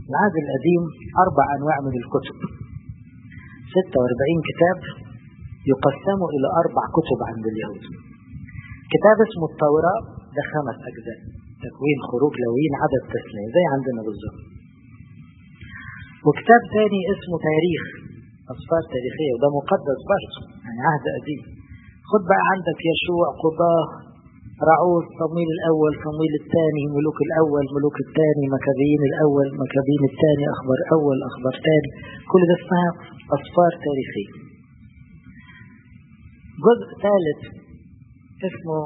العهد القديم أربع أنواع من الكتب 46 كتاب يقسموا إلى أربع كتب عند اليهود كتاب اسمه التوراة ده خمس أجزاء تكوين خروج لوين عدد تسليم زي عندنا بالظبط وكتاب ثاني اسمه تاريخ أسفار تاريخية وده مقدس برضه يعني عهد قديم خد بقى عندك يشوع قضاه رعوز صمويل الأول صمويل الثاني ملوك الأول ملوك الثاني مكابين الأول مكابين الثاني أخبار أول أخبار ثاني كل ده اسمها أسفار تاريخية جزء ثالث اسمه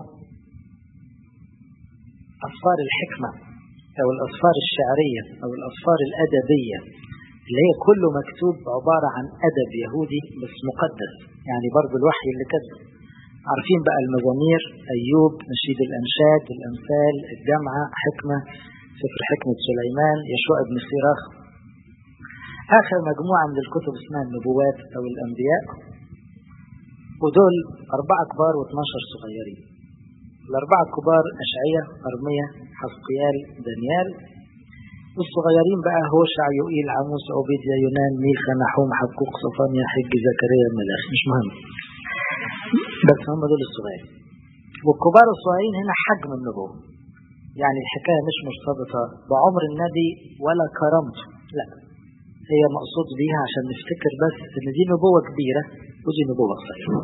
أسفار الحكمة أو الأسفار الشعرية أو الأسفار الأدبية اللي هي كله مكتوب عبارة عن أدب يهودي بس مقدس يعني برضو الوحي اللي كتب عارفين بقى المزامير أيوب نشيد الأنشاد الأمثال الجامعة حكمة سفر حكمة سليمان يشوع بن سيراخ آخر مجموعة من الكتب اسمها النبوات أو الأنبياء ودول أربعة كبار و12 صغيرين الأربعة الكبار أشعية أرمية حسقيال دانيال والصغيرين بقى هوشع يوئيل عاموس عبيديا يونان ميخا نحوم حبقوق صفانيا حج زكريا الملاخ مش مهم بس هم دول الصغيرين والكبار الصغيرين هنا حجم النبوة يعني الحكاية مش مرتبطة بعمر النبي ولا كرامته لا هي مقصود بيها عشان نفتكر بس ان دي نبوة كبيرة ودي نبوة صغيرة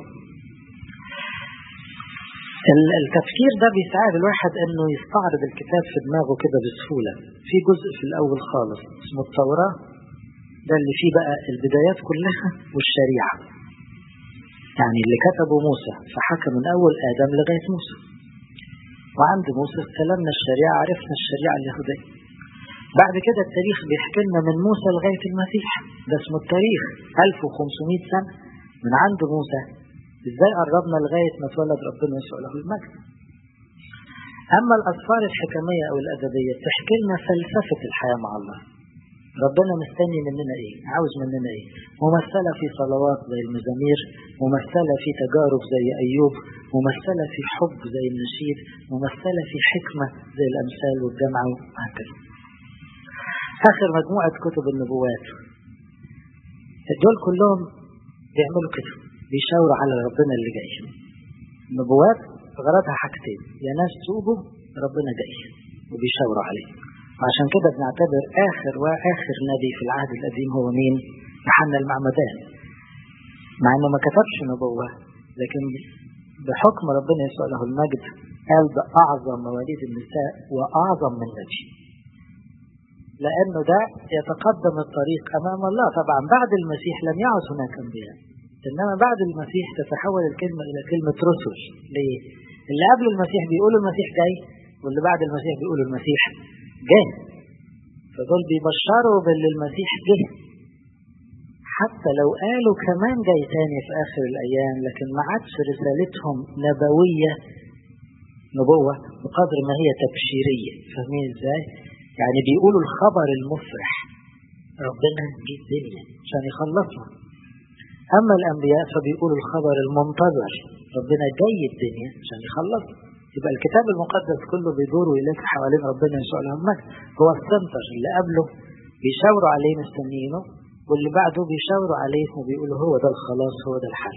التفكير ده بيساعد الواحد انه يستعرض الكتاب في دماغه كده بسهولة في جزء في الاول خالص اسمه التوراة ده اللي فيه بقى البدايات كلها والشريعة يعني اللي كتبه موسى فحكى من اول ادم لغاية موسى وعند موسى استلمنا الشريعة عرفنا الشريعة اليهودية بعد كده التاريخ بيحكي لنا من موسى لغاية المسيح ده اسمه التاريخ 1500 سنة من عند موسى ازاي قربنا لغاية ما اتولد ربنا يسوع له المجد أما الأسفار الحكمية أو الأدبية بتحكي لنا فلسفة الحياة مع الله ربنا مستني مننا إيه عاوز مننا إيه ممثلة في صلوات زي المزامير ممثلة في تجارب زي أيوب ممثلة في حب زي النشيد ممثلة في حكمة زي الأمثال والجامعة وهكذا آخر مجموعة كتب النبوات دول كلهم بيعملوا كده بيشاوروا على ربنا اللي جاي النبوات غرضها حاجتين يا ناس توبوا ربنا جاي وبيشاوروا عليه وعشان كده بنعتبر آخر وآخر نبي في العهد القديم هو مين؟ يوحنا المعمدان مع انه ما كتبش نبوة لكن بحكم ربنا يسوع له المجد قال ده أعظم مواليد النساء وأعظم من نبي لأنه ده يتقدم الطريق أمام الله طبعا بعد المسيح لم يعد هناك أنبياء إنما بعد المسيح تتحول الكلمة إلى كلمة رسل ليه؟ اللي قبل المسيح بيقولوا المسيح جاي واللي بعد المسيح بيقولوا المسيح جاي فدول بيبشروا باللي المسيح جه حتى لو قالوا كمان جاي تاني في آخر الأيام لكن ما عادش رسالتهم نبوية نبوة بقدر ما هي تبشيرية فاهمين ازاي؟ يعني بيقولوا الخبر المفرح ربنا جه الدنيا عشان يخلصنا أما الأنبياء فبيقولوا الخبر المنتظر ربنا جاي الدنيا عشان يخلصنا يبقى الكتاب المقدس كله بيدور ويلف حوالين ربنا يسوع له المجد هو السنتر اللي قبله بيشاوروا عليه مستنيينه واللي بعده بيشاوروا عليه وبيقولوا هو ده الخلاص هو ده الحل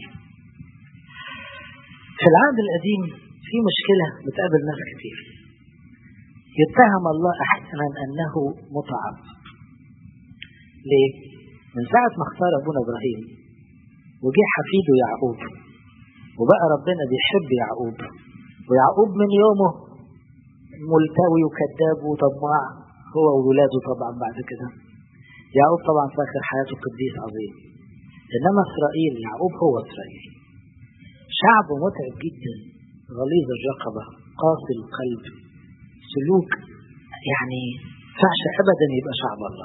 في العهد القديم في مشكلة بتقابل ناس كتير يتهم الله أحيانا أنه متعب ليه؟ من ساعة ما اختار أبونا إبراهيم وجه حفيده يعقوب وبقى ربنا بيحب يعقوب ويعقوب من يومه ملتوي وكذاب وطماع هو وولاده طبعا بعد كده يعقوب طبعا في آخر حياته قديس عظيم إنما إسرائيل يعقوب هو إسرائيل شعب متعب جدا غليظ الرقبة قاسي القلب سلوك يعني فعش أبدا يبقى شعب الله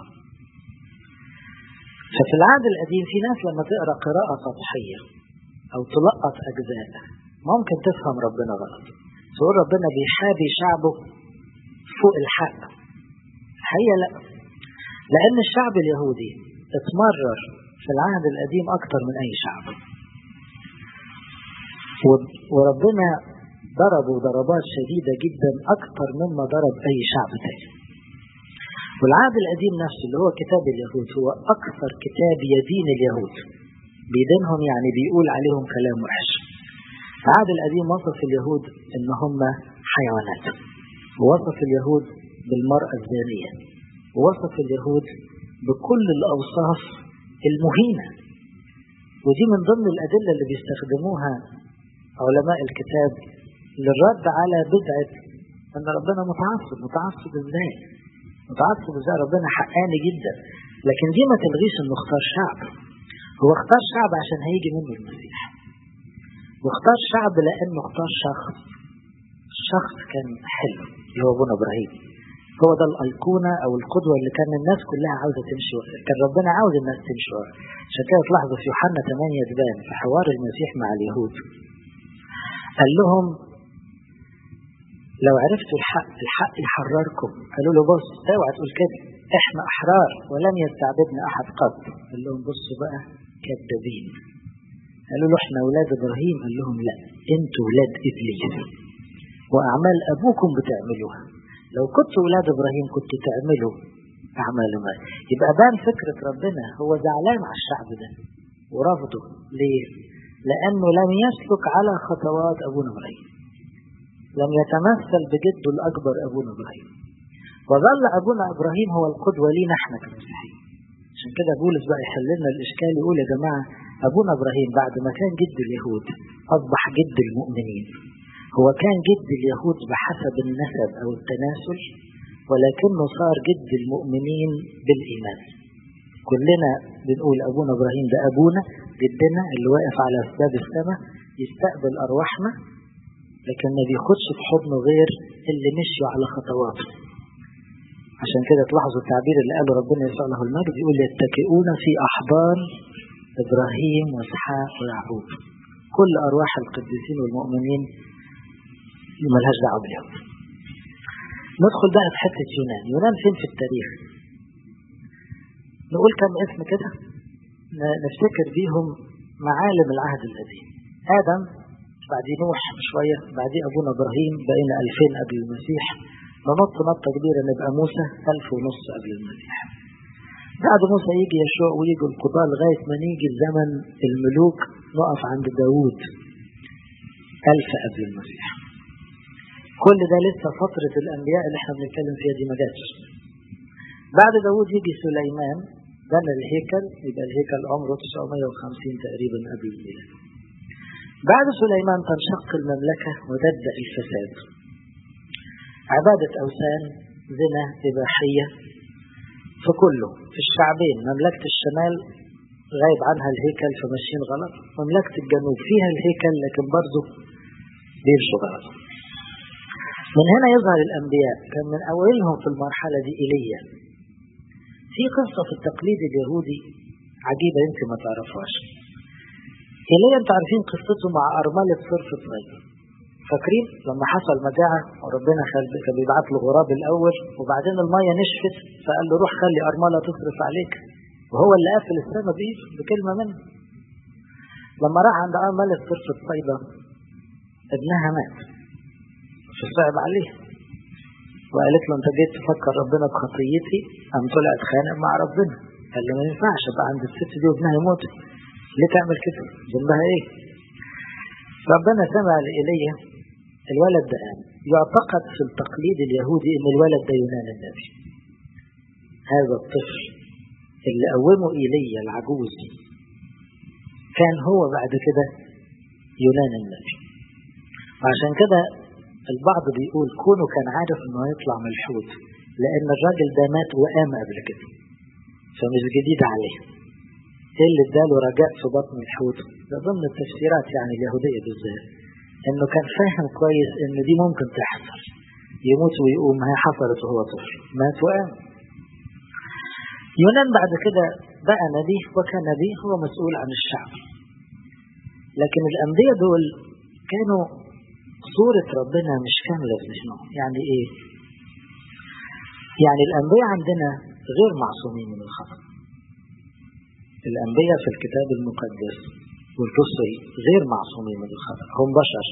ففي العهد القديم في ناس لما تقرأ قراءة سطحية أو تلقط أجزاء ممكن تفهم ربنا غلط تقول ربنا بيحابي شعبه فوق الحق الحقيقة لا لأن الشعب اليهودي اتمرر في العهد القديم أكتر من أي شعب وربنا ضربوا ضربات شديدة جدا أكتر مما ضرب أي شعب تاني والعهد القديم نفسه اللي هو كتاب اليهود هو أكثر كتاب يدين اليهود بيدينهم يعني بيقول عليهم كلام وحش العهد القديم وصف اليهود ان هم حيوانات ووصف اليهود بالمرأة الزانية ووصف اليهود بكل الأوصاف المهينة ودي من ضمن الأدلة اللي بيستخدموها علماء الكتاب للرد على بدعة أن ربنا متعصب متعصب إزاي متعصب إزاي ربنا حقاني جدا لكن دي ما تلغيش إنه اختار شعب هو اختار شعب عشان هيجي منه المسيح واختار شعب لأنه اختار شخص شخص كان حلو اللي هو ابونا ابراهيم هو ده الايقونه او القدوه اللي كان الناس كلها عاوزه تمشي ورا كان ربنا عاوز الناس تمشي ورا عشان كده تلاحظوا في يوحنا 8 تبان في حوار المسيح مع اليهود قال لهم لو عرفتوا الحق الحق يحرركم قالوا له بص اوعى تقول كده احنا احرار ولم يستعبدنا احد قط قال لهم بصوا بقى كذابين قالوا له احنا اولاد ابراهيم قال لهم لا انتوا ولاد ابليس واعمال ابوكم بتعملوها لو كنتوا ولاد ابراهيم كنتوا تعملوا اعمال ما يبقى بان فكره ربنا هو زعلان على الشعب ده ورفضه ليه؟ لانه لم يسلك على خطوات ابونا ابراهيم لم يتمثل بجده الاكبر ابونا ابراهيم وظل ابونا ابراهيم هو القدوه لينا احنا كمسيحيين عشان كده بولس بقى يحل لنا الاشكال يقول يا جماعه ابونا ابراهيم بعد ما كان جد اليهود اصبح جد المؤمنين هو كان جد اليهود بحسب النسب او التناسل ولكنه صار جد المؤمنين بالايمان كلنا بنقول ابونا ابراهيم ده ابونا جدنا اللي واقف على اسباب السماء يستقبل ارواحنا لكن ما بياخدش في حضنه غير اللي مشوا على خطواته عشان كده تلاحظوا التعبير اللي قاله ربنا يسوع له المجد يقول يتكئون في احضان ابراهيم واسحاق ويعقوب كل ارواح القديسين والمؤمنين ملهاش دعوه باليهود ندخل بقى في حته يونان يونان فين في التاريخ نقول كم اسم كده نفتكر بيهم معالم العهد القديم ادم بعد نوح شويه بعديه ابونا ابراهيم بقينا 2000 قبل المسيح ننط نطه كبيره نبقى موسى 1000 ونص قبل المسيح بعد موسى يجي يشوع ويجي القضاء لغايه ما نيجي لزمن الملوك نقف عند داوود 1000 قبل المسيح كل ده لسه فترة الأنبياء اللي احنا بنتكلم فيها دي ما جاتش. بعد داوود يجي سليمان بنى الهيكل يبقى الهيكل عمره 950 تقريبا قبل الميلاد. بعد سليمان تنشق المملكة وتبدأ الفساد. عبادة أوثان، زنا، إباحية في كله في الشعبين مملكة الشمال غايب عنها الهيكل فماشيين غلط، مملكة الجنوب فيها الهيكل لكن برضه بيمشوا غلط. من هنا يظهر الأنبياء كان من أولهم في المرحلة دي إيليا في قصة في التقليد اليهودي عجيبة يمكن ما تعرفهاش إيليا أنتوا عارفين قصته مع أرملة صرف صغير فاكرين لما حصل مجاعة وربنا كان بيبعت له غراب الأول وبعدين المية نشفت فقال له روح خلي أرملة تصرف عليك وهو اللي قافل السماء بإيده بكلمة منه لما راح عند أرملة صرف الصيدة ابنها مات فصعب عليه وقالت له انت جيت تفكر ربنا بخطيتي قام طلع اتخانق مع ربنا قال له ما ينفعش ابقى عند الست دي وابنها يموت ليه تعمل كده ذنبها ايه ربنا سمع لإيليا الولد ده قام يعتقد في التقليد اليهودي ان الولد ده يونان النبي هذا الطفل اللي قومه ايليا العجوز كان هو بعد كده يونان النبي وعشان كده البعض بيقول كونه كان عارف انه هيطلع من الحوت لان الراجل ده مات وقام قبل كده فمش جديد عليه ايه اللي اداله رجاء في بطن الحوت ده ضمن التفسيرات يعني اليهودية بالذات انه كان فاهم كويس ان دي ممكن تحصل يموت ويقوم هي حصلت وهو طفل مات وقام يونان بعد كده بقى نبي وكان نبي هو مسؤول عن الشعب لكن الأنبياء دول كانوا صورة ربنا مش كاملة في ذهنهم يعني ايه يعني الأنبياء عندنا غير معصومين من الخطأ الأنبياء في الكتاب المقدس والرسل غير معصومين من الخطأ هم بشر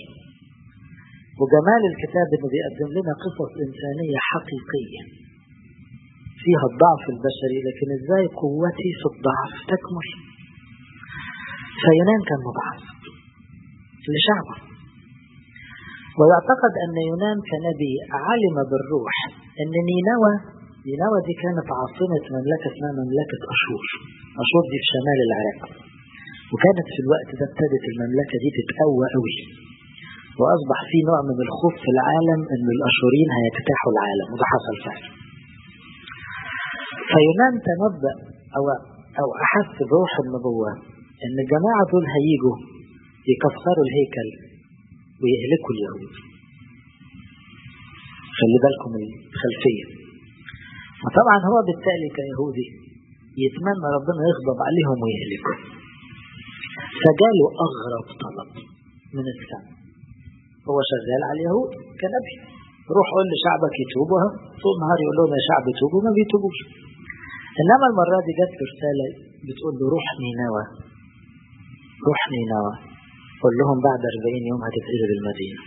وجمال الكتاب انه بيقدم لنا قصص إنسانية حقيقية فيها الضعف البشري لكن ازاي قوتي في الضعف تكمل فيونان كان متعصب لشعبه ويعتقد أن يونان كنبي علم بالروح أن نينوى نينوى دي كانت عاصمة مملكة اسمها مملكة أشور أشور دي في شمال العراق وكانت في الوقت ده ابتدت المملكة دي تتقوى قوي وأصبح في نوع من الخوف في العالم أن الأشوريين هيجتاحوا العالم وده حصل فعلا فيونان تنبأ أو أو أحس بروح النبوة أن الجماعة دول هيجوا يكسروا الهيكل ويهلكوا اليهود خلي بالكم الخلفية وطبعا هو بالتالي كيهودي يتمنى ربنا يغضب عليهم ويهلكهم فجاله أغرب طلب من السماء هو شغال على اليهود كنبي روح قول لشعبك يتوبوا طول النهار يقول لهم يا شعب توبوا ما بيتوبوش انما المره دي جت رساله بتقول له روح نينوى روح نينوى قول لهم بعد 40 يوم هتتقلب المدينه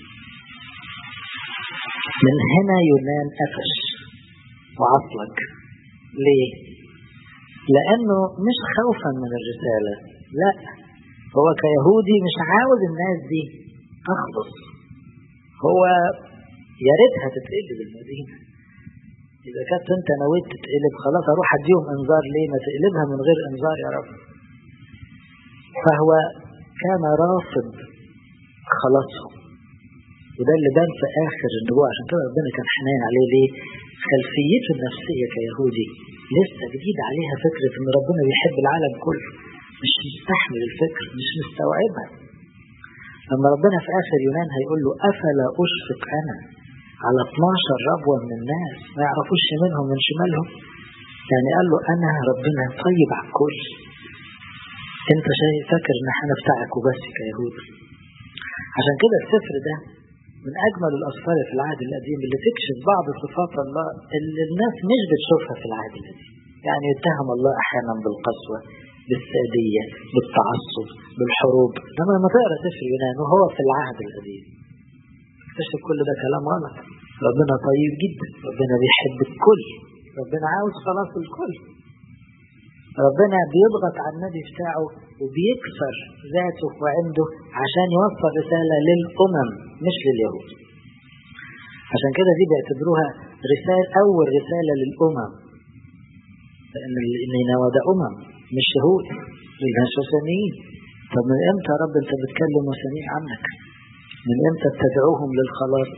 من هنا يونان قفش وعصلك ليه؟ لأنه مش خوفا من الرسالة لا هو كيهودي مش عاوز الناس دي تخلص هو يا ريتها تتقلب المدينة إذا كانت أنت نويت تتقلب خلاص أروح أديهم إنذار ليه ما تقلبها من غير إنذار يا رب فهو كان رافض خلاصهم وده اللي بان في آخر النبوة عشان كده ربنا كان حنين عليه ليه؟ خلفيته النفسية كيهودي لسه جديد عليها فكرة إن ربنا بيحب العالم كله مش مستحمل الفكر مش مستوعبها لما ربنا في آخر يونان هيقول له أفلا أشفق أنا على 12 ربوة من الناس ما يعرفوش منهم من شمالهم يعني قال له أنا ربنا طيب على الكل أنت شايف فاكر إن احنا بتاعك وبس كيهود عشان كده السفر ده من أجمل الأسفار في العهد القديم اللي تكشف بعض صفات الله اللي الناس مش بتشوفها في العهد القديم يعني يتهم الله أحيانا بالقسوة بالسادية بالتعصب بالحروب لما لما تقرا سفر يونان وهو في العهد القديم تكتشف كل ده كلام غلط ربنا طيب جدا ربنا بيحب الكل ربنا عاوز خلاص الكل ربنا بيضغط على النبي بتاعه وبيكسر ذاته وعنده عشان يوصل رسالة للأمم مش لليهود عشان كده دي بيعتبروها رسالة أول رسالة للأمم لأن نينوى ده أمم مش يهود مش وثنيين طب من امتى يا رب انت بتكلم وثنيين عنك من امتى بتدعوهم للخلاص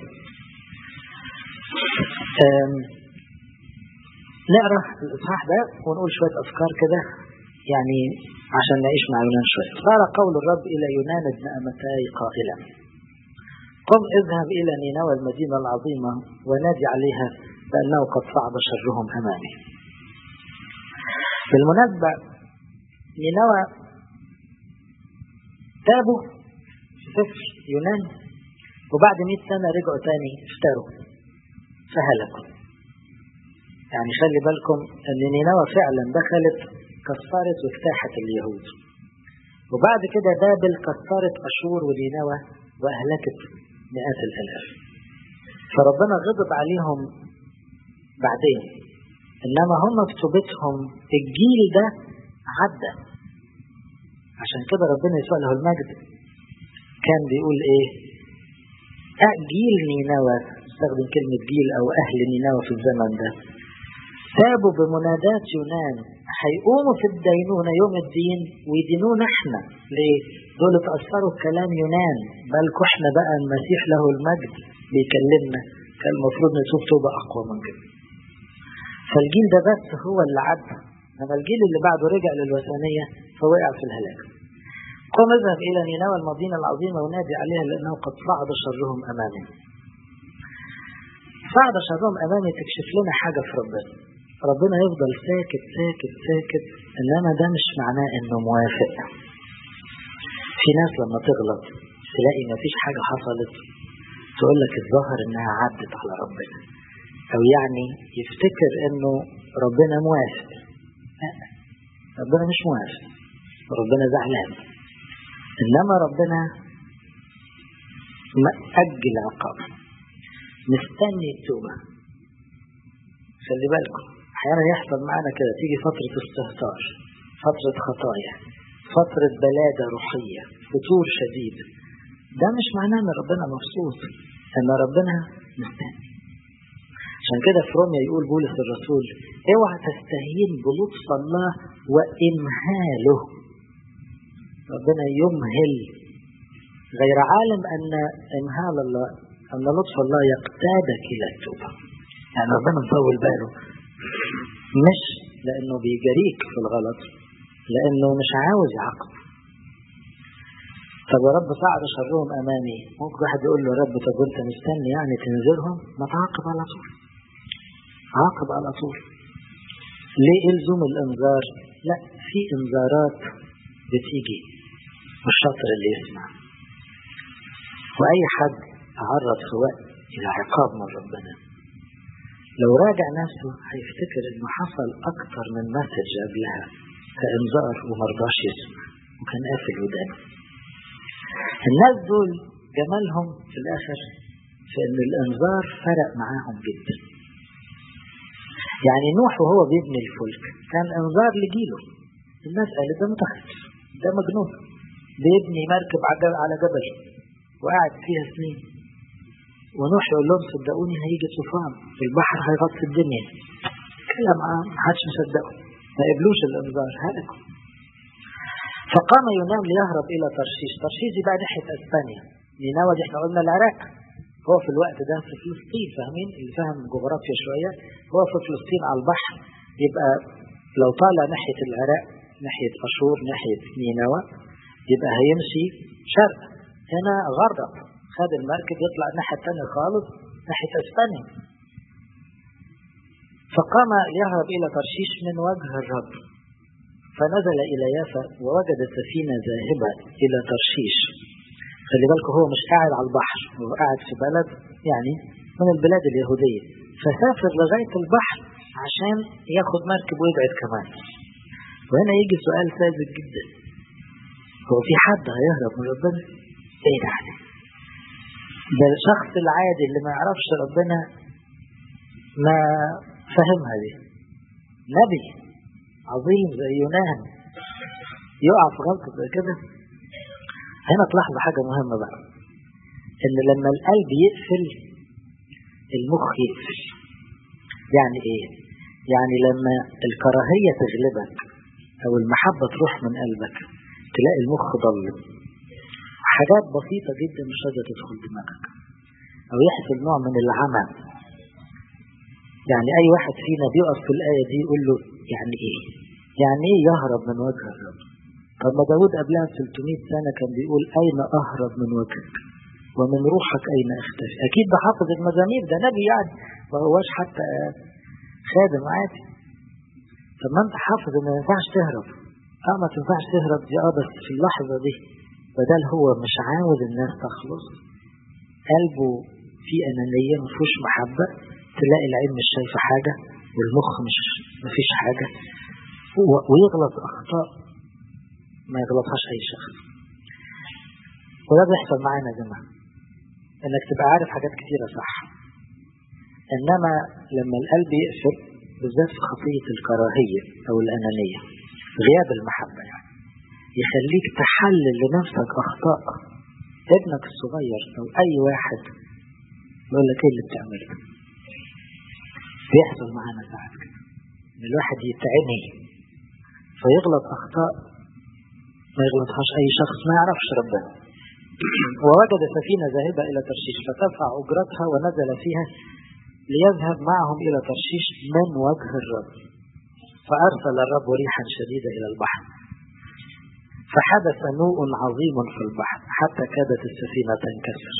نقرا الاصحاح ده ونقول شويه افكار كده يعني عشان نعيش مع يونان شويه صار قول الرب الى يونان ابن امتاي قائلا قم اذهب الى نينوى المدينه العظيمه ونادي عليها لانه قد صعد شرهم امامي بالمناسبه نينوى تابوا في سفر يونان وبعد 100 سنة رجعوا تاني افتروا فهلكوا يعني خلي بالكم ان نينوى فعلا دخلت كسرت واجتاحت اليهود وبعد كده بابل كسرت اشور ونينوى واهلكت مئات الالاف فربنا غضب عليهم بعدين انما هم في توبتهم الجيل ده عدى عشان كده ربنا يسوع له المجد كان بيقول ايه جيل نينوى استخدم كلمة جيل او اهل نينوى في الزمن ده تابوا بمنادات يونان هيقوموا في الدينونة يوم الدين ويدينونا احنا ليه؟ دول اتأثروا بكلام يونان بالكوا احنا بقى المسيح له المجد بيكلمنا كان المفروض نشوف توبة أقوى من كده فالجيل ده بس هو اللي عدى أما الجيل اللي بعده رجع للوثنية فوقع في الهلاك قم اذهب إلى نينوى المدينة العظيمة ونادي عليها لأنه قد صعد شرهم أمامي صعد شرهم أمامي تكشف لنا حاجة في ربنا ربنا يفضل ساكت ساكت ساكت إنما ده مش معناه إنه موافق في ناس لما تغلط تلاقي مفيش حاجة حصلت تقول لك الظاهر إنها عدت على ربنا أو يعني يفتكر إنه ربنا موافق لا ربنا مش موافق ربنا زعلان إنما ربنا مأجل عقاب مستني التوبة خلي بالكم أحيانا يحصل معنا كده تيجي فترة استهتار فترة خطايا فترة بلادة روحية فتور شديد ده مش معناه ان ربنا مبسوط ان ربنا مستني عشان كده في روميا يقول بولس الرسول اوعى تستهين بلطف الله وامهاله ربنا يمهل غير عالم ان امهال الله ان لطف الله يقتادك الى التوبه يعني ربنا مطول باله مش لانه بيجريك في الغلط لانه مش عاوز يعاقب طب يا رب صعد شرهم امامي ممكن واحد يقول له يا رب طب انت مستني يعني تنزلهم ما تعاقب على طول عاقب على طول ليه الزم الانذار لا في انذارات بتيجي والشاطر اللي يسمع واي حد تعرض في وقت الى عقاب من ربنا لو راجع نفسه هيفتكر انه حصل اكتر من مسج قبلها كانذار ومرضاش يسمع وكان قافل ودانه الناس دول جمالهم في الاخر في ان الانذار فرق معاهم جدا يعني نوح وهو بيبني الفلك كان انذار لجيله الناس قالت ده متخلف ده مجنون بيبني مركب على جبل وقعد فيها سنين ونوح يقول لهم صدقوني هيجي طوفان البحر هيغطي الدنيا كلام عام محدش مصدقه ما قبلوش الانذار هلكوا فقام يونان ليهرب الى ترشيش ترشيش دي بقى ناحيه اسبانيا نينوى دي احنا قلنا العراق هو في الوقت ده في فلسطين فاهمين اللي فاهم جغرافيا شويه هو في فلسطين على البحر يبقى لو طالع ناحيه العراق ناحيه اشور ناحيه نينوى يبقى هيمشي شرق هنا غرب خد المركب يطلع الناحيه الثانيه خالص ناحيه اسبانيا فقام يهرب الى ترشيش من وجه الرب فنزل إلى يافا ووجد سفينة ذاهبة إلى ترشيش خلي بالكم هو مش قاعد على البحر هو قاعد في بلد يعني من البلاد اليهودية فسافر لغاية البحر عشان ياخد مركب ويبعد كمان وهنا يجي سؤال ساذج جدا هو في حد هيهرب من ربنا؟ ايه ده ده الشخص العادي اللي ما يعرفش ربنا ما فهمها دي نبي عظيم زي يونان يقع في غلطة زي كده هنا تلاحظ حاجة مهمة بقى ان لما القلب يقفل المخ يقفل يعني ايه يعني لما الكراهية تغلبك او المحبة تروح من قلبك تلاقي المخ ضلم حاجات بسيطة جدا مش قادرة تدخل دماغك او يحصل نوع من العمى يعني اي واحد فينا بيقف في الآية دي يقول له يعني ايه يعني ايه يهرب من وجه الرب طب ما داود قبلها ب 300 سنة كان بيقول اين اهرب من وجهك ومن روحك اين اختفي اكيد ده حافظ المزامير ده نبي يعني ما هواش حتى خادم عادي طب ما انت حافظ ان ما ينفعش تهرب اه ما تنفعش تهرب دي اه بس في اللحظة دي بدل هو مش عاوز الناس تخلص قلبه فيه أنانية مفيهوش محبة تلاقي العين مش شايفة حاجة والمخ مش مفيش حاجة ويغلط أخطاء ما يغلطهاش أي شخص وده بيحصل معانا يا جماعة إنك تبقى عارف حاجات كتيرة صح إنما لما القلب يقفل بالذات في خطية الكراهية أو الأنانية غياب المحبة يعني يخليك تحلل لنفسك أخطاء ابنك الصغير أو أي واحد يقول لك إيه اللي بتعمله بيحصل معانا ساعات كده ان الواحد يتعمي فيغلط اخطاء ما يغلطهاش اي شخص ما يعرفش ربنا ووجد سفينه ذاهبه الى ترشيش فدفع اجرتها ونزل فيها ليذهب معهم الى ترشيش من وجه الرب فارسل الرب ريحا شديده الى البحر فحدث نوء عظيم في البحر حتى كادت السفينه تنكسر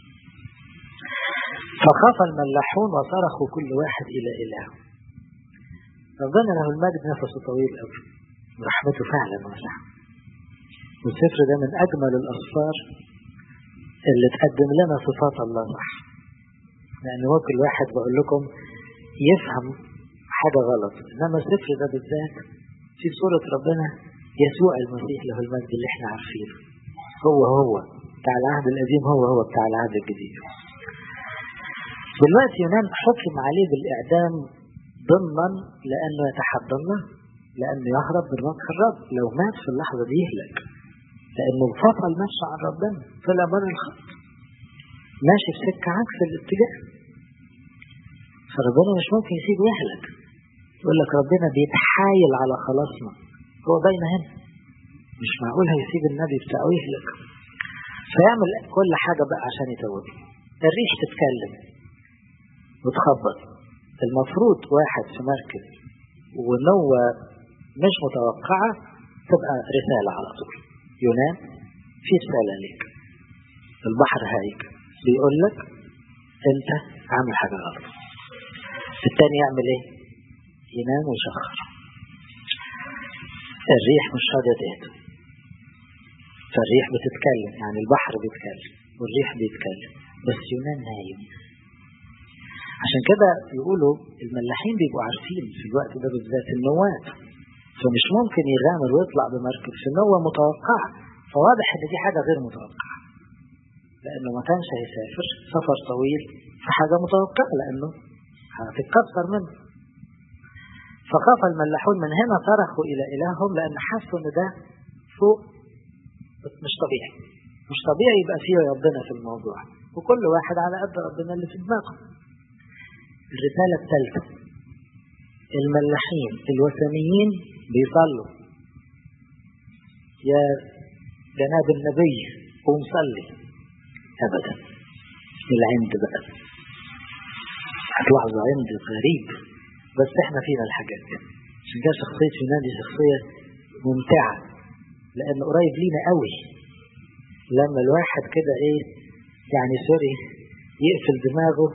فخاف الملاحون وصرخوا كل واحد إلى إله ربنا له المجد نفسه طويل قوي ورحمته فعلا واسعة والسفر ده من أجمل الأسفار اللي تقدم لنا صفات الله صح لأن هو كل واحد بقول لكم يفهم حاجة غلط إنما السفر ده بالذات في صورة ربنا يسوع المسيح له المجد اللي احنا عارفينه هو هو بتاع العهد القديم هو هو بتاع العهد الجديد دلوقتي يونان حكم عليه بالإعدام ضمن لأنه يتحدى الله لأنه يهرب من وجه الرب لو مات في اللحظة دي يهلك لأنه انفصل نفسه عن ربنا طلع بره الخط ماشي في سكة عكس الاتجاه فربنا مش ممكن يسيبه يهلك يقول لك ربنا بيتحايل على خلاصنا هو باين هنا مش معقول هيسيب النبي بتاعه يهلك فيعمل كل حاجة بقى عشان يتوب الريح تتكلم وتخبط المفروض واحد في مركب ونوة مش متوقعة تبقى رسالة على طول يونان في رسالة ليك البحر هايج بيقول لك انت عامل حاجة غلط التاني يعمل ايه ينام ويشخر الريح مش راضية تهدى فالريح بتتكلم يعني البحر بيتكلم والريح بيتكلم بس يونان نايم عشان كده يقولوا الملاحين بيبقوا عارفين في الوقت ده بالذات النواه فمش ممكن يغامر ويطلع بمركب في نوة متوقعة فواضح ان دي حاجة غير متوقعة لانه ما كانش هيسافر سفر طويل في حاجة متوقعة لانه هتتكسر منه فخاف الملاحون من هنا صرخوا الى الههم لان حسوا ان ده فوق مش طبيعي مش طبيعي يبقى فيه ربنا في الموضوع وكل واحد على قد ربنا اللي في دماغه الرسالة الثالثة الملاحين الوثنيين بيصلوا يا جناب النبي قوم صلي ابدا العند بقى هتلاحظوا عند غريب بس احنا فينا الحاجات دي عشان كده شخصية يونان دي شخصية ممتعة لأن قريب لينا قوي لما الواحد كده ايه يعني سوري يقفل دماغه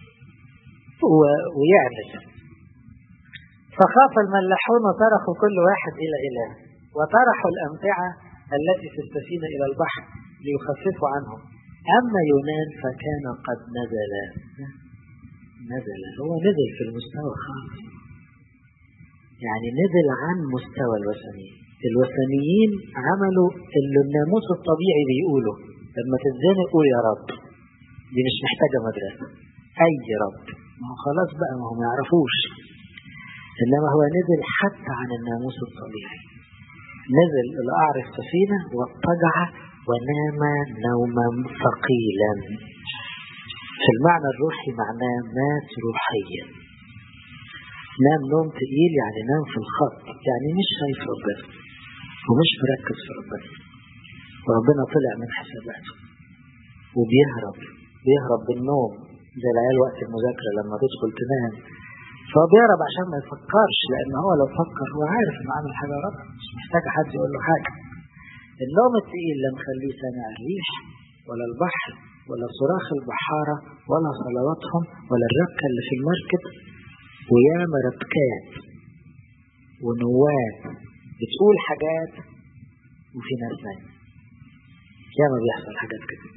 ويعمل فخاف الملاحون وصرخوا كل واحد إلى إله وطرحوا الأمتعة التي في السفينة إلى البحر ليخففوا عنهم أما يونان فكان قد نزل نزل هو نزل في المستوى خالص يعني نزل عن مستوى الوثنيين الوثنيين عملوا اللي الناموس الطبيعي بيقوله لما تتزنق قول يا رب دي مش محتاجة مدرسة أي رب ما هو خلاص بقى ما هم يعرفوش إنما هو نزل حتى عن الناموس الطبيعي نزل إلى قعر السفينة واضطجع ونام نوما ثقيلا في المعنى الروحي معناه مات روحيا نام نوم تقيل يعني نام في الخط يعني مش شايف ربنا ومش مركز في ربنا وربنا طلع من حساباته وبيهرب بيهرب بالنوم زي العيال وقت المذاكرة لما تدخل تنام فهو بيهرب عشان ما يفكرش لأن هو لو فكر هو عارف إنه عامل حاجة غلط مش محتاج حد يقول له حاجة النوم التقيل لا مخليه سامع الريح ولا البحر ولا صراخ البحارة ولا صلواتهم ولا الركة اللي في المركب وياما ربكات ونوات بتقول حاجات وفي ناس نايمة ياما بيحصل حاجات كده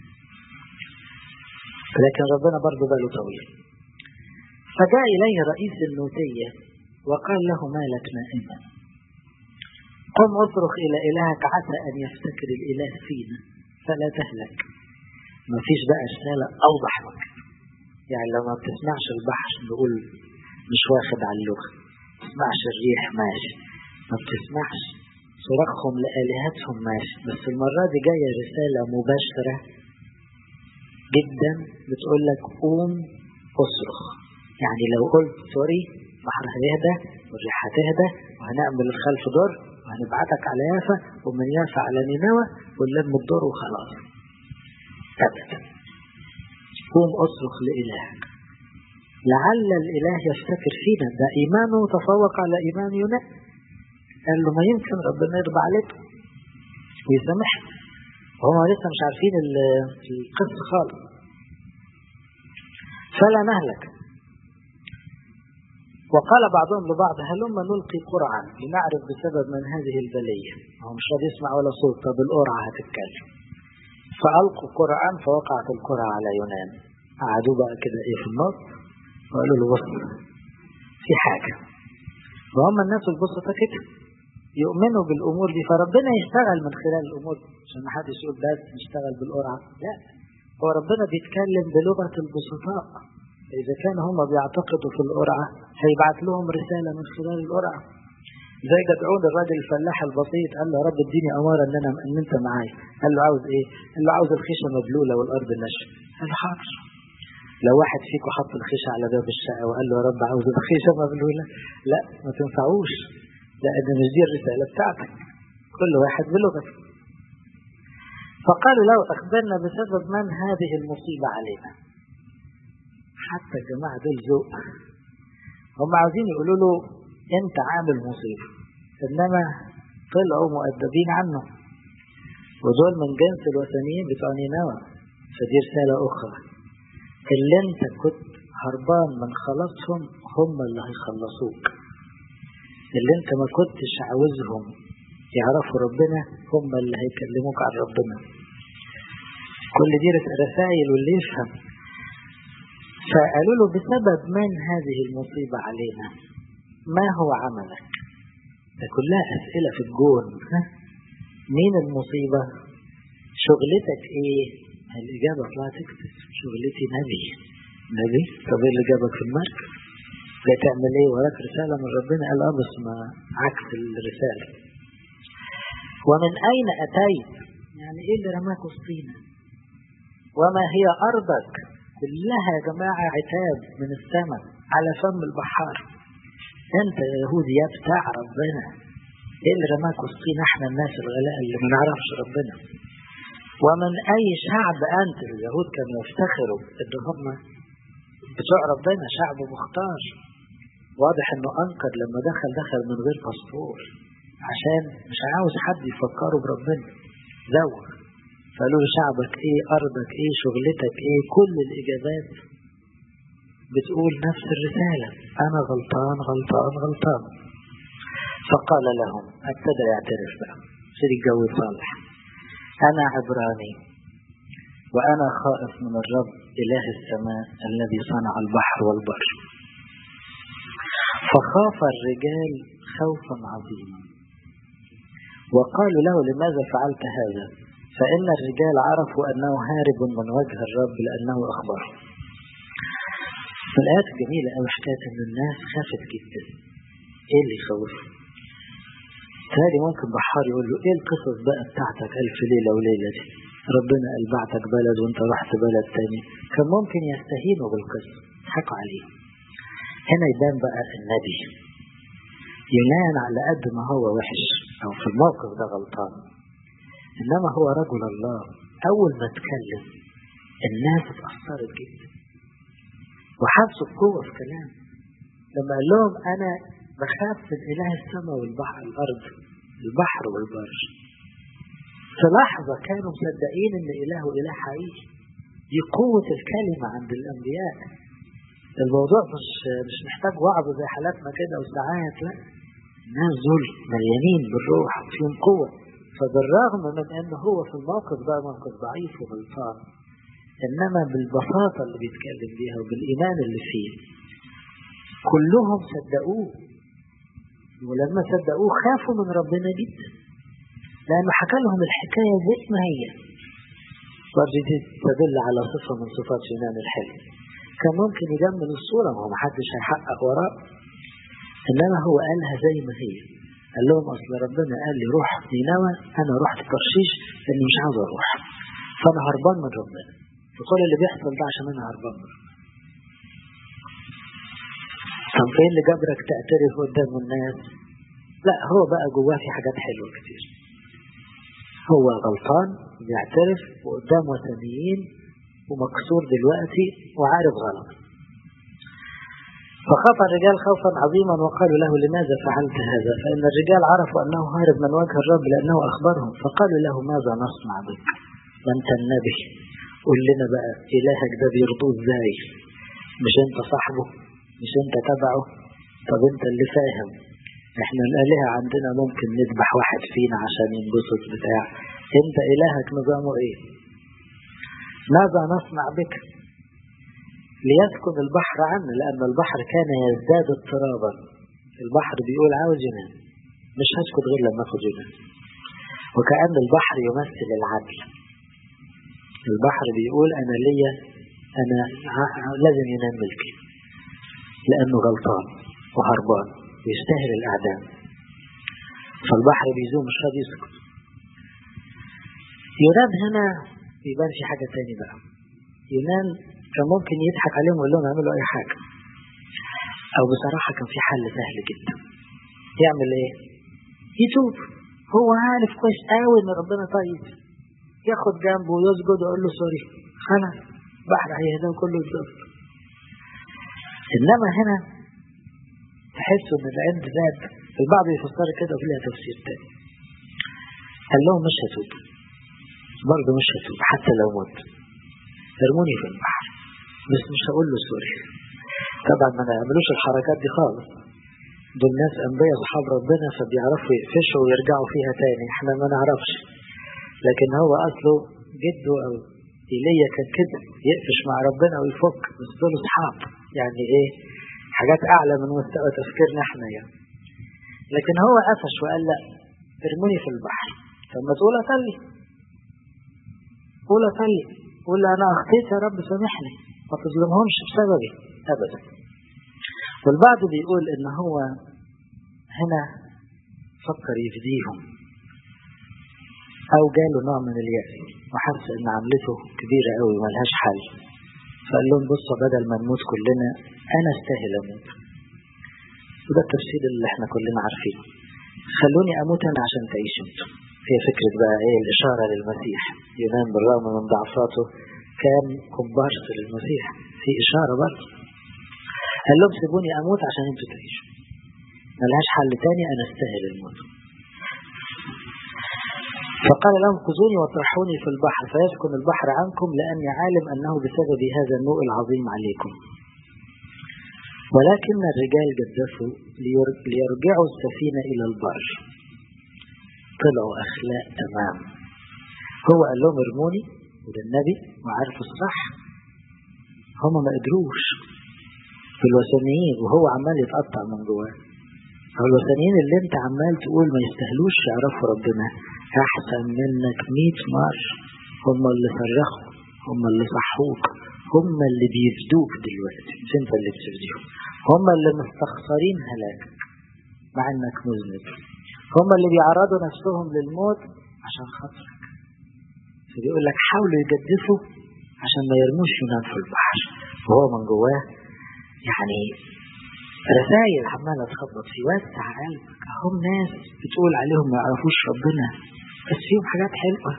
لكن ربنا برضه باله طويل فجاء إليه رئيس النوتية وقال له ما لك نائما قم اصرخ إلى إلهك عسى أن يفتكر الإله فينا فلا تهلك ما فيش بقى رسالة أوضح من كده يعني لو ما بتسمعش البحر نقول مش واخد على اللغة ما بتسمعش الريح ماشي ما بتسمعش صراخهم لآلهتهم ماشي بس المرة دي جاية رسالة مباشرة جدا بتقول لك قوم اصرخ يعني لو قلت سوري بحر هيهدى والريح هتهدى وهنعمل الخلف دور وهنبعتك على يافا ومن يافا على نينوى ونلم الدور وخلاص ابدا قوم اصرخ لإلهك لعل الإله يفتكر فينا ده إيمانه تفوق على إيمان يونان قال له ما يمكن ربنا يرضى عليك ويسامحك وهم لسه مش عارفين القصة خالص فلا نهلك وقال بعضهم لبعض هلما نلقي قرعا لنعرف بسبب من هذه البلية هو مش راضي يسمع ولا صوت طب القرعة هتتكلم فألقوا قرعا فوقعت القرعة على يونان قعدوا بقى كده ايه في النص وقالوا له بص في حاجة وهم الناس البسطة كده يؤمنوا بالأمور دي فربنا يشتغل من خلال الأمور دي عشان ما حدش يقول بس نشتغل بالقرعة لا هو ربنا بيتكلم بلغة البسطاء إذا كانوا هم بيعتقدوا في القرعة هيبعت لهم رسالة من خلال القرعة زي جدعون الراجل الفلاح البسيط قال له يا رب اديني أمارة إن أنا إن أنت معايا قال له عاوز إيه؟ قال له عاوز الخيشة مبلولة والأرض ناشفة قال له حاضر لو واحد فيكم حط الخيشة على باب الشقة وقال له يا رب عاوز الخيشة مبلولة لا ما تنفعوش لأن مش دي الرسالة بتاعتك كل واحد بلغته فقالوا له أخبرنا بسبب من هذه المصيبة علينا حتى الجماعة دول ذوق هم عاوزين يقولوا له أنت عامل مصيبة إنما طلعوا مؤدبين عنه ودول من جنس الوثنيين بتوع نينوى فدي رسالة أخرى اللي أنت كنت هربان من خلاصهم هم اللي هيخلصوك اللي أنت ما كنتش عاوزهم يعرفوا ربنا هم اللي هيكلموك عن ربنا كل دي رسائل واللي يفهم فقالوا له بسبب من هذه المصيبة علينا ما هو عملك ده كلها أسئلة في الجون ها؟ مين المصيبة شغلتك ايه الإجابة طلعت تكتب شغلتي نبي نبي طب ايه اللي جابك في المركز جاي تعمل ايه وراك رسالة من ربنا قال اه بس ما عكس الرسالة ومن أين أتيت يعني إيه اللي رماك وسطينا وما هي أرضك كلها يا جماعة عتاب من السماء على فم البحار أنت يا يهودي يا بتاع ربنا إيه اللي رماك وسطينا إحنا الناس الغلاء اللي ما نعرفش ربنا ومن أي شعب أنت اليهود كانوا يفتخروا إن هم بتوع ربنا شعب مختار واضح إنه أنكر لما دخل دخل من غير باسبور عشان مش عاوز حد يفكره بربنا زوج فقالوا له شعبك ايه ارضك ايه شغلتك ايه كل الاجابات بتقول نفس الرسالة انا غلطان غلطان غلطان فقال لهم ابتدى يعترف بقى في الجو صالح انا عبراني وانا خائف من الرب اله السماء الذي صنع البحر والبر فخاف الرجال خوفا عظيما وقالوا له لماذا فعلت هذا فإن الرجال عرفوا أنه هارب من وجه الرب لأنه أخبره في الآيات الجميلة أو حكاية أن الناس خافت جدا إيه اللي يخوفه تالي ممكن بحار يقول له إيه القصص بقى بتاعتك ألف ليلة وليلة دي ربنا قال بعتك بلد وانت رحت بلد تاني كان ممكن يستهينوا بالقصة يضحكوا عليه هنا يبان بقى النبي ينام على قد ما هو وحش أو في الموقف ده غلطان إنما هو رجل الله أول ما اتكلم الناس اتأثرت جدا وحسوا بقوة في كلام لما قال لهم أنا بخاف من إله السماء والبحر الأرض البحر والبر في لحظة كانوا مصدقين إن إله إله حقيقي دي قوة الكلمة عند الأنبياء الموضوع مش مش محتاج وعظ زي حالاتنا كده وساعات لا الناس دول مليانين بالروح وفيهم قوة فبالرغم من أنه هو في الموقف ده موقف ضعيف وغلطان إنما بالبساطة اللي بيتكلم بيها وبالإيمان اللي فيه كلهم صدقوه ولما صدقوه خافوا من ربنا جدا لأنه حكى لهم الحكاية زي ما هي برضه دي تدل على صفة من صفات يونان الحلم كان ممكن يجمل الصورة ما هو محدش هيحقق وراه إنما هو قالها زي ما هي قال لهم أصل ربنا قال لي روح نينوى أنا رحت ترشيش لأني مش عاوز أروح فأنا هربان من ربنا فكل اللي بيحصل ده عشان أنا هربان من ربنا طب فين اللي جبرك تعترف قدام الناس لا هو بقى جواه في حاجات حلوة كتير هو غلطان بيعترف وقدام وثنيين ومكسور دلوقتي وعارف غلط فخاف الرجال خوفا عظيما وقالوا له لماذا فعلت هذا فإن الرجال عرفوا أنه هارب من وجه الرب لأنه أخبرهم فقالوا له ماذا نصنع بك ما أنت النبي قول لنا بقى إلهك ده بيرضوه إزاي مش أنت صاحبه مش أنت تبعه طب أنت اللي فاهم احنا الآلهة عندنا ممكن نذبح واحد فينا عشان ينبسط بتاع انت إلهك نظامه ايه ماذا نصنع بك ليسكن البحر عنا لأن البحر كان يزداد اضطرابا البحر بيقول عاوز ينام مش هسكت غير لما اخد ينام وكأن البحر يمثل العدل البحر بيقول أنا ليا أنا لازم ينام ملكي لأنه غلطان وهربان ويستاهل الإعدام فالبحر بيزوم مش راضي يسكت يونان هنا يبان في حاجة تاني بقى يونان كان ممكن يضحك عليهم ويقول لهم اعملوا أي حاجة أو بصراحة كان في حل سهل جدا يعمل إيه؟ يتوب هو عارف كويس قوي إن ربنا طيب ياخد جنبه ويسجد ويقول له سوري خلاص بحر هيهدى كله يتظبط إنما هنا تحسوا إن العند زاد البعض يفسر كده وفي لها تفسير تاني قال لهم مش هتوب برضه مش هتوب حتى لو مت ارموني في البحر بس مش هقول له سوري طبعا ما نعملوش الحركات دي خالص دول ناس انبياء اصحاب ربنا فبيعرفوا يقفشوا ويرجعوا فيها تاني احنا ما نعرفش لكن هو اصله جده او ايليا كان كده يقفش مع ربنا ويفك بس دول اصحاب يعني ايه حاجات اعلى من مستوى تفكيرنا احنا يعني لكن هو قفش وقال لا ارموني في البحر طب ما تقول اصلي قول اصلي قول انا اخطيت يا رب سامحني ما تظلمهمش بسببي ابدا والبعض بيقول ان هو هنا فكر يفديهم او جاله نوع من اليأس وحس ان عملته كبيرة قوي ملهاش حل فقال لهم بصوا بدل ما نموت كلنا انا استاهل اموت وده التفسير اللي احنا كلنا عارفينه خلوني اموت انا عشان تعيشوا انتوا هي فكرة بقى ايه الاشارة للمسيح يونان بالرغم من ضعفاته كان كومبارس للمسيح في اشارة برضه قال لهم سيبوني اموت عشان انتوا تعيشوا ملهاش حل تاني انا استاهل الموت فقال لهم خذوني وطرحوني في البحر فيسكن البحر عنكم لاني عالم انه بسبب هذا النوء العظيم عليكم ولكن الرجال جدفوا ليرجعوا السفينة إلى البر طلعوا أخلاق تمام هو قال لهم ارموني وده النبي وعارفوا الصح هم ما قدروش في الوثنيين وهو عمال يتقطع من جواه هو الوثنيين اللي انت عمال تقول ما يستاهلوش يعرفوا ربنا احسن منك 100 مرة هم اللي صرخوا هم اللي صحوك هم اللي بيفدوك دلوقتي مش انت اللي بتفديهم هم اللي مستخسرين هلاكك مع انك مذنب هم اللي بيعرضوا نفسهم للموت عشان خاطرك فبيقول لك حاولوا يجدفوا عشان ما يرموش يونان في البحر وهو من جواه يعني رسائل عمالة تخبط في وسع قلبك هم ناس بتقول عليهم ما يعرفوش ربنا بس فيهم حاجات حلوة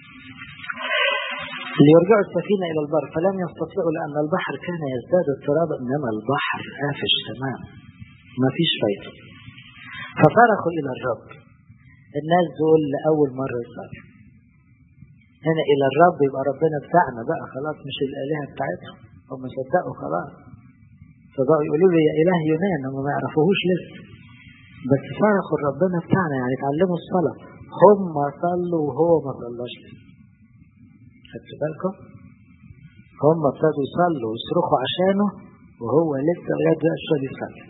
ليرجعوا السفينة إلى البر فلم يستطيعوا لأن البحر كان يزداد اضطرابا إنما البحر قافش تمام ما فيش فايدة فصرخوا إلى الرب الناس دول لأول مرة يصرخوا هنا إلى الرب يبقى ربنا بتاعنا بقى خلاص مش الآلهة بتاعتهم هم صدقوا خلاص فبقوا يقولوا له يا إله يونان هم ما يعرفوهوش لسه بس صرخوا ربنا بتاعنا يعني اتعلموا الصلاة هم صلوا وهو ما صلاش لسه خدتوا بالكم هم ابتدوا يصلوا ويصرخوا عشانه وهو لسه لغايه دلوقتي مش يصلي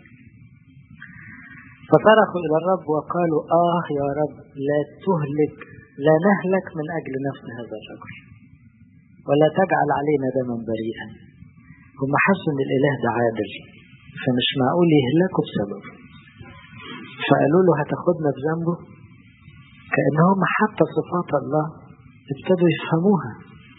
فصرخوا الى الرب وقالوا اه يا رب لا تهلك لا نهلك من اجل نفس هذا الرجل ولا تجعل علينا دما بريئا هم حسوا ان الاله ده عادل فمش معقول يهلكوا بسببه فقالوا له هتاخدنا بذنبه كانهم حتى صفات الله ابتدوا يفهموها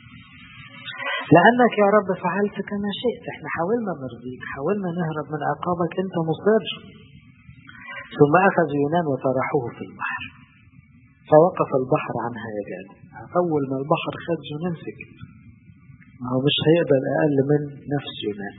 لأنك يا رب فعلت كما شئت احنا حاولنا نرضيك حاولنا نهرب من عقابك انت مصر ثم أخذوا يونان وطرحوه في البحر فوقف البحر عن هيجان أول ما البحر خد يونان سكت ما هو مش هيقدر أقل من نفس يونان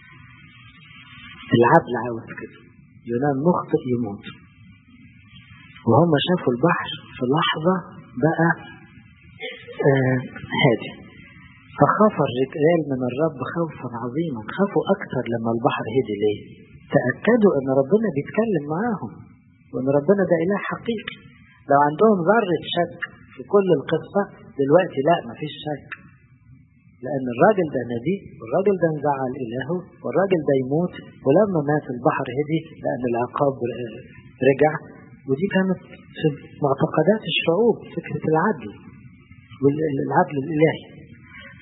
العدل عاوز كده يونان مخطئ يموت وهم شافوا البحر في لحظة بقى آه هادي فخاف الرجال من الرب خوفا عظيما خافوا أكثر لما البحر هدي ليه تأكدوا أن ربنا بيتكلم معاهم وأن ربنا ده إله حقيقي لو عندهم ذرة شك في كل القصة دلوقتي لا مفيش شك لأن الراجل ده نبي والراجل ده انزعل إلهه والراجل ده يموت ولما مات البحر هدي لأن العقاب رجع ودي كانت في معتقدات الشعوب فكرة العدل والعدل الإلهي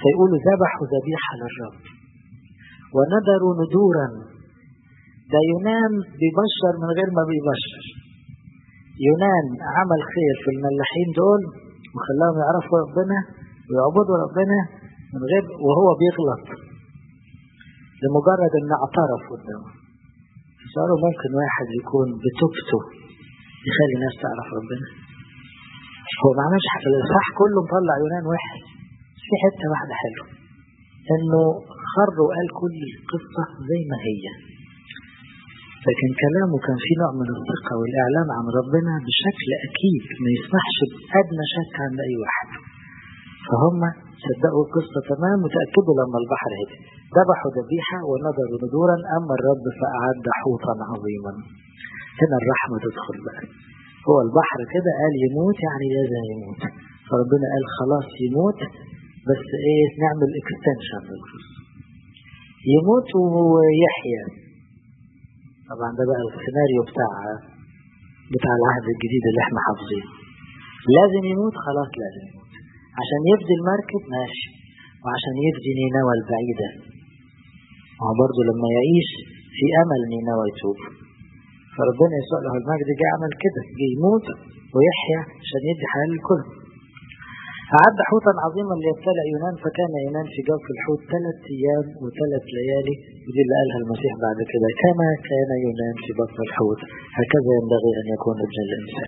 فيقولوا ذبحوا ذبيحة للرب ونذروا ندورا ده يونان بيبشر من غير ما بيبشر يونان عمل خير في الملاحين دول وخلاهم يعرفوا ربنا ويعبدوا ربنا من غير وهو بيغلط لمجرد ان اعترف قدامه صاروا ممكن واحد يكون بتوبته يخلي الناس تعرف ربنا هو ما عملش حاجه الاصحاح كله مطلع يونان واحد في حته واحده حلوه انه خر وقال كل القصه زي ما هي لكن كلامه كان فيه نوع من الثقه والاعلان عن ربنا بشكل اكيد ما يسمحش بادنى شك عند اي واحد فهم صدقوا القصه تمام وتاكدوا لما البحر هدي ذبحوا ذبيحه ونذروا ندورا اما الرب فاعد حوطا عظيما هنا الرحمه تدخل بقى هو البحر كده قال يموت يعني لازم يموت فربنا قال خلاص يموت بس ايه نعمل اكستنشن للقصه يموت ويحيا طبعا ده بقى السيناريو بتاع بتاع العهد الجديد اللي احنا حافظينه لازم يموت خلاص لازم يموت عشان يفدي المركب ماشي وعشان يفدي نينوى البعيدة هو برضه لما يعيش في أمل نينوى يتوب فربنا يسوع له المجد جه عمل كده جه يموت ويحيا عشان يدي حياة للكل أعد حوتا عظيما ليبتلع يونان فكان يونان في جوف الحوت ثلاث أيام وثلاث ليالي ودي اللي قالها المسيح بعد كده كما كان يونان في بطن الحوت هكذا ينبغي أن يكون ابن الإنسان